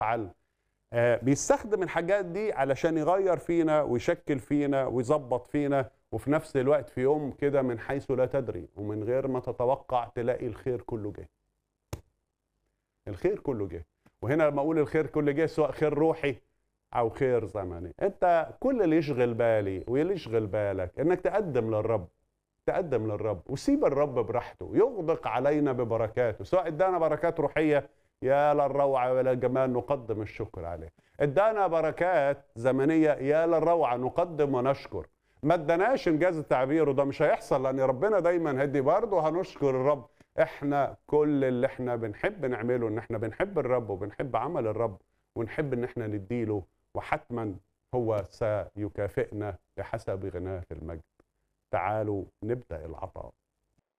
افعل آه، بيستخدم الحاجات دي علشان يغير فينا ويشكل فينا ويظبط فينا وفي نفس الوقت في يوم كده من حيث لا تدري ومن غير ما تتوقع تلاقي الخير كله جه الخير كله جه وهنا لما اقول الخير كله جه سواء خير روحي او خير زمني انت كل اللي يشغل بالي واللي يشغل بالك انك تقدم للرب تقدم للرب وسيب الرب براحته يغدق علينا ببركاته سواء ادانا بركات روحيه يا للروعه وللجمال نقدم الشكر عليه ادانا بركات زمنيه يا للروعه نقدم ونشكر ما اداناش انجاز التعبير وده مش هيحصل لان ربنا دايما هدي برضه هنشكر الرب احنا كل اللي احنا بنحب نعمله ان احنا بنحب الرب وبنحب عمل الرب ونحب ان احنا نديله وحتما هو سيكافئنا بحسب غناه في المجد تعالوا نبدا العطاء